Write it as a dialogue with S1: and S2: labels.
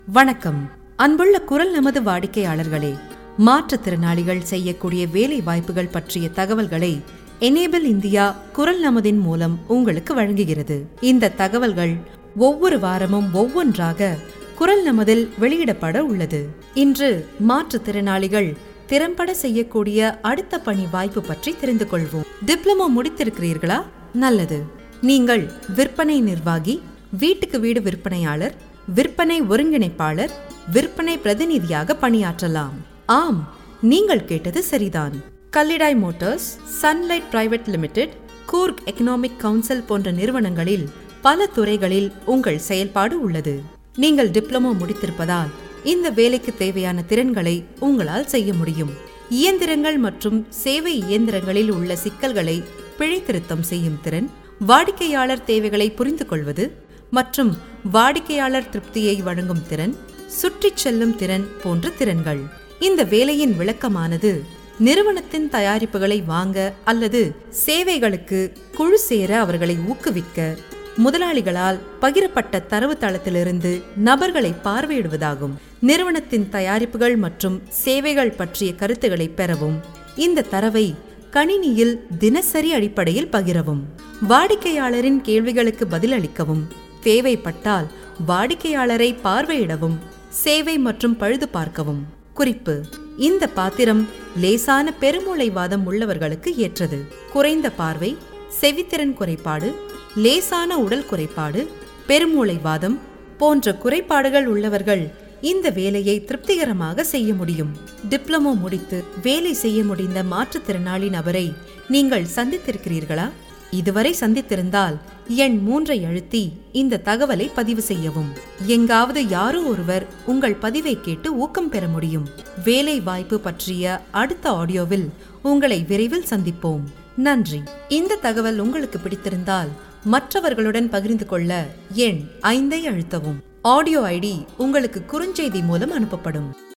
S1: வணக்கம் அன்புள்ள குரல் நமது வாடிக்கையாளர்களே மாற்றுத்திறனாளிகள் செய்யக்கூடிய வேலை வாய்ப்புகள் பற்றிய தகவல்களை எனேபிள் இந்தியா குரல் நமதின் மூலம் உங்களுக்கு வழங்குகிறது இந்த தகவல்கள் ஒவ்வொரு வாரமும் ஒவ்வொன்றாக குரல் நமதில் வெளியிடப்பட உள்ளது இன்று மாற்றுத்திறனாளிகள் திறம்பட செய்யக்கூடிய அடுத்த பணி வாய்ப்பு பற்றி தெரிந்து கொள்வோம் டிப்ளமோ முடித்திருக்கிறீர்களா நல்லது நீங்கள் விற்பனை நிர்வாகி வீட்டுக்கு வீடு விற்பனையாளர் விற்பனை ஒருங்கிணைப்பாளர் விற்பனை பிரதிநிதியாக பணியாற்றலாம் ஆம் நீங்கள் கேட்டது சரிதான் கல்லிடாய் motors sunlight private limited Coorg economic council போன்ற நிறுவனங்களில் பல துறைகளில் உங்கள் செயல்பாடு உள்ளது நீங்கள் டிப்ளமோ முடித்திருப்பதால் இந்த வேலைக்கு தேவையான திறன்களை உங்களால் செய்ய முடியும் இயந்திரங்கள் மற்றும் சேவை இயந்திரங்களில் உள்ள சிக்கல்களை பிழை திருத்தம் செய்யும் திறன் வாடிக்கையாளர் தேவைகளை புரிந்து கொள்வது மற்றும் வாடிக்கையாளர் திருப்தியை வழங்கும் திறன் சுற்றிச் செல்லும் திறன் போன்ற திறன்கள் இந்த வேலையின் விளக்கமானது நிறுவனத்தின் தயாரிப்புகளை வாங்க அல்லது சேவைகளுக்கு குழு சேர அவர்களை ஊக்குவிக்க முதலாளிகளால் பகிரப்பட்ட தரவுத்தளத்திலிருந்து நபர்களை பார்வையிடுவதாகும் நிறுவனத்தின் தயாரிப்புகள் மற்றும் சேவைகள் பற்றிய கருத்துக்களை பெறவும் இந்த தரவை கணினியில் தினசரி அடிப்படையில் பகிரவும் வாடிக்கையாளரின் கேள்விகளுக்கு பதிலளிக்கவும் தேவைப்பட்டால் வாடிக்கையாளரை பார்வையிடவும் சேவை மற்றும் பழுது பார்க்கவும் குறிப்பு இந்த பாத்திரம் லேசான பெருமூளைவாதம் உள்ளவர்களுக்கு ஏற்றது குறைந்த பார்வை செவித்திறன் குறைபாடு லேசான உடல் குறைபாடு பெருமூளைவாதம் போன்ற குறைபாடுகள் உள்ளவர்கள் இந்த வேலையை திருப்திகரமாக செய்ய முடியும் டிப்ளமோ முடித்து வேலை செய்ய முடிந்த மாற்றுத்திறனாளி நபரை நீங்கள் சந்தித்திருக்கிறீர்களா இதுவரை சந்தித்திருந்தால் எண் மூன்றை அழுத்தி இந்த தகவலை பதிவு செய்யவும் எங்காவது யாரோ ஒருவர் உங்கள் பதிவை கேட்டு ஊக்கம் பெற முடியும் வேலை வாய்ப்பு பற்றிய அடுத்த ஆடியோவில் உங்களை விரைவில் சந்திப்போம் நன்றி இந்த தகவல் உங்களுக்கு பிடித்திருந்தால் மற்றவர்களுடன் பகிர்ந்து கொள்ள எண் ஐந்தை அழுத்தவும் ஆடியோ ஐடி உங்களுக்கு குறுஞ்செய்தி மூலம் அனுப்பப்படும்